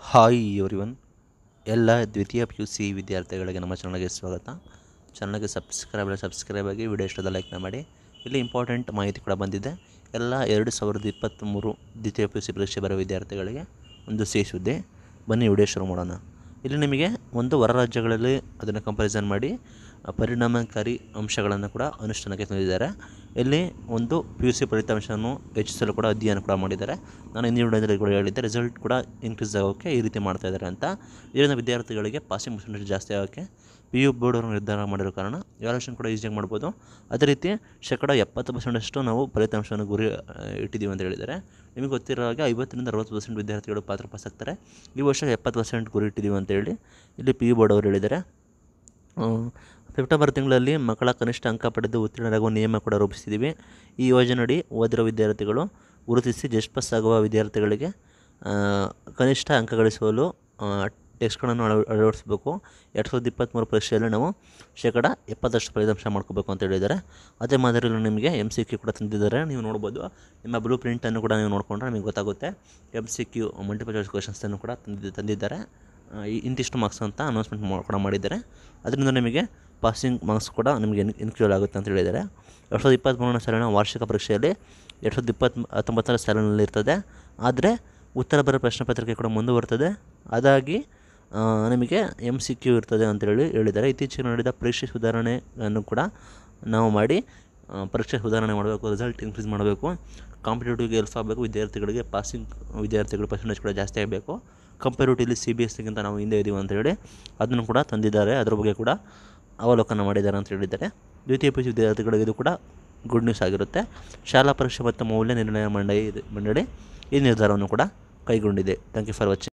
hi everyone ಎಲ್ಲ ದ್ವಿತೀಯ P U C ವಿದ್ಯಾರ್ಥಿಗಳಿಗೆ ನಮ್ಮ ಚಾನಲ್ಗೆ ಸ್ವಾಗತ ಚಾನಲ್ಗೆ ಸಬ್ಸ್ಕ್ರೈಬ್ ಸಬ್ಸ್ಕ್ರೈಬ್ ಆಗಿ ವಿಡಿಯೋ ಇಷ್ಟದ ಲೈಕ್ನ ಮಾಡಿ ಇಲ್ಲಿ ಇಂಪಾರ್ಟೆಂಟ್ ಮಾಹಿತಿ ಕೂಡ ಬಂದಿದೆ ಎಲ್ಲ ಎರಡು ಸಾವಿರದ ಇಪ್ಪತ್ತ್ಮೂರು ದ್ವಿತೀಯ ಪಿ ಯು ಸಿ ಪರೀಕ್ಷೆ ಬರೋ ವಿದ್ಯಾರ್ಥಿಗಳಿಗೆ ಒಂದು ಸಿಹಿ ಸುದ್ದಿ ಬನ್ನಿ ವಿಡಿಯೋ ಶುರು ಮಾಡೋಣ ಇಲ್ಲಿ ನಿಮಗೆ ಒಂದು ಹೊರ ರಾಜ್ಯಗಳಲ್ಲಿ ಅದನ್ನು ಕಂಪ್ಯಾರಿಸನ್ ಮಾಡಿ ಆ, ಪರಿಣಾಮಕಾರಿ ಅಂಶಗಳನ್ನು ಕೂಡ ಅನುಷ್ಠಾನಕ್ಕೆ ತಂದಿದ್ದಾರೆ ಇಲ್ಲಿ ಒಂದು ಪಿ ಯು ಸಿ ಫಲಿತಾಂಶವನ್ನು ಹೆಚ್ಚಿಸಲು ಕೂಡ ಅಧ್ಯಯನ ಕೂಡ ಮಾಡಿದ್ದಾರೆ ನಾನು ಹಿಂದಿನ ವಿಡಿಯೋದಲ್ಲಿ ಕೂಡ ಹೇಳಿದ್ದೆ ರಿಸಲ್ಟ್ ಕೂಡ ಇನ್ಕ್ರೀಸ್ ಆಗೋಕ್ಕೆ ಈ ರೀತಿ ಮಾಡ್ತಾ ಇದ್ದಾರೆ ಅಂತ ಇದರಿಂದ ವಿದ್ಯಾರ್ಥಿಗಳಿಗೆ ಪಾಸಿಂಗ್ ಪರ್ಸೆಂಟೇಜ್ ಜಾಸ್ತಿ ಆಗೋಕ್ಕೆ ಪಿ ಯು ಬೋರ್ಡ್ ಅವರು ನಿರ್ಧಾರ ಮಾಡಿರೋ ಕಾರಣ ವ್ಯಾಲ್ಯೂಷನ್ ಕೂಡ ಈಸಿಯಾಗಿ ಮಾಡ್ಬೋದು ಅದೇ ರೀತಿ ಶೇಕಡ ಎಪ್ಪತ್ತು ಪರ್ಸೆಂಟಷ್ಟು ನಾವು ಫಲಿತಾಂಶವನ್ನು ಗುರಿ ಆ, ಇಟ್ಟಿದ್ದೀವಿ ಅಂತ ಹೇಳಿದ್ದಾರೆ ನಿಮಗೆ ಗೊತ್ತಿರೋ ಹಾಗೆ ಐವತ್ತರಿಂದ ಅರವತ್ತು ಪರ್ಸೆಂಟ್ ವಿದ್ಯಾರ್ಥಿಗಳು ಪಾತ್ರ ಪಾಸ್ ಆಗ್ತಾರೆ ಈ ವರ್ಷ ಎಪ್ಪತ್ತು ಪರ್ಸೆಂಟ್ ಗುರಿ ಇಟ್ಟಿದ್ದೀವಿ ಅಂತೇಳಿ ಇಲ್ಲಿ ಪಿ ಯು ಬೋರ್ಡ್ ಅವರು ಹೇಳಿದ್ದಾರೆ ಆ, ಸೆಪ್ಟೆಂಬರ್ ತಿಂಗಳಲ್ಲಿ ಮಕ್ಕಳ ಕನಿಷ್ಠ ಅಂಕ ಪಡೆದು ಉತ್ತೀರ್ಣರಾಗುವ ನಿಯಮ ಕೂಡ ರೂಪಿಸಿದ್ದೀವಿ ಈ ಯೋಜನೆಯಡಿ ಓದಿರೋ ವಿದ್ಯಾರ್ಥಿಗಳು ಗುರುತಿಸಿ ಜಸ್ಟ್ ಪಾಸ್ ಆಗುವ ವಿದ್ಯಾರ್ಥಿಗಳಿಗೆ ಆ, ಕನಿಷ್ಠ ಅಂಕ ಗಳಿಸಲು ಟೆಸ್ಟ್ಗಳನ್ನು ಅಳ ಅಳವಡಿಸಬೇಕು ಎರಡು ಸಾವಿರದ ಇಪ್ಪತ್ತ್ಮೂರು ಪರೀಕ್ಷೆಯಲ್ಲಿ ನಾವು ಶೇಕಡ ಎಪ್ಪತ್ತಷ್ಟು ಫಲಿತಾಂಶ ಮಾಡ್ಕೋಬೇಕು ಅಂತ ಹೇಳಿದ್ದಾರೆ ಅದೇ ಮಾದರಿಯಲ್ಲಿ ನಿಮಗೆ ಎಮ್ ಸಿ ಕ್ಯೂ ಕೂಡ ತಂದಿದ್ದಾರೆ ನೀವು ನೋಡ್ಬೋದು ನಿಮ್ಮ ಬ್ಲೂ ಪ್ರಿಂಟನ್ನು ಕೂಡ ನೀವು ನೋಡಿಕೊಂಡ್ರೆ ನಿಮಗೆ ಗೊತ್ತಾಗುತ್ತೆ M C Q multiple choice ಕ್ವಶನ್ಸನ್ನು ಕೂಡ ತಂದಿದ್ದು ತಂದಿದ್ದಾರೆ ಆ, ಈ- ಇಂತಿಷ್ಟು ಮಾರ್ಕ್ಸ್ ಅಂತ ಅನೌನ್ಸ್ಮೆಂಟ್ ಮಾ ಕೂಡ ಮಾಡಿದ್ದಾರೆ ಅದರಿಂದ ನಿಮಗೆ ಪಾಸಿಂಗ್ ಮಾರ್ಕ್ಸ್ ಕೂಡ ನಿಮಗೆ ಇನ್ ಇನ್ಕ್ಲೂಡ್ ಆಗುತ್ತೆ ಅಂತ ಹೇಳಿದ್ದಾರೆ ಎರಡು ಸಾವಿರದ ಇಪ್ಪತ್ತ್ಮೂರನೇ ಸಾಲಿನ ವಾರ್ಷಿಕ ಪರೀಕ್ಷೆಯಲ್ಲಿ ಎರಡು ಸಾವಿರದ ಇಪ್ಪತ್ತ್ ಹತ್ತೊಂಬತ್ತರ ಸಾಲಿನಲ್ಲಿ ಇರ್ತದೆ ಆದರೆ ಉತ್ತರ ಬರೋ ಪ್ರಶ್ನೆ ಪತ್ರಿಕೆ ಕೂಡ ಮುಂದುವರ್ತದೆ ಅದಾಗಿ ಆ, ನಿಮಗೆ ಎಮ್ ಸಿ ಕ್ಯೂ ಇರ್ತದೆ ಅಂತೇಳಿ ಹೇಳಿದ್ದಾರೆ ಇತ್ತೀಚೆಗೆ ನಡೆದ ಪರೀಕ್ಷೆ ಸುಧಾರಣೆಯನ್ನು ಕೂಡ ನಾವು ಮಾಡಿ ಆ, ಪರೀಕ್ಷೆ ಸುಧಾರಣೆ ಮಾಡಬೇಕು ರಿಸಲ್ಟ್ ಇನ್ಕ್ರೀಸ್ ಮಾಡಬೇಕು ಕಾಂಪಿಟೇಟಿವ್ಗೆ ಹೆಲ್ಪ್ ಆಗಬೇಕು ವಿದ್ಯಾರ್ಥಿಗಳಿಗೆ ಪಾಸಿಂಗ್ ವಿದ್ಯಾರ್ಥಿಗಳ ಪರ್ಸೆಂಟೇಜ್ ಕೂಡ ಜಾಸ್ತಿ ಆಗಬೇಕು ಕಂಪೇರಿಟಿವ್ಲಿ ಸಿ ಬಿ ಎಸ್ ಸಿಗಿಂತ ನಾವು ಹಿಂದೆ ಇದ್ದೀವಿ ಅಂತ ಹೇಳಿ ಅದನ್ನು ಕೂಡ ತಂದಿದ್ದಾರೆ ಅದ್ರ ಬಗ್ಗೆ ಕೂಡ ಅವಲೋಕನ ಮಾಡಿದ್ದಾರೆ ಅಂತ ಹೇಳಿದ್ದಾರೆ ದ್ವಿತೀಯ ಪಿ ಯು ಸಿ ವಿದ್ಯಾರ್ಥಿಗಳಿಗೆ ಇದು ಕೂಡ ಗುಡ್ ನ್ಯೂಸ್ ಆಗಿರುತ್ತೆ ಶಾಲಾ ಪರೀಕ್ಷೆ ಮತ್ತು ಮೌಲ್ಯ ನಿರ್ಣಯ ಮಂಡಳಿ ಮಂಡಳಿ ಈ ನಿರ್ಧಾರವನ್ನು ಕೂಡ ಕೈಗೊಂಡಿದೆ ಥ್ಯಾಂಕ್ ಯು ಫಾರ್ ವಾಚಿಂಗ್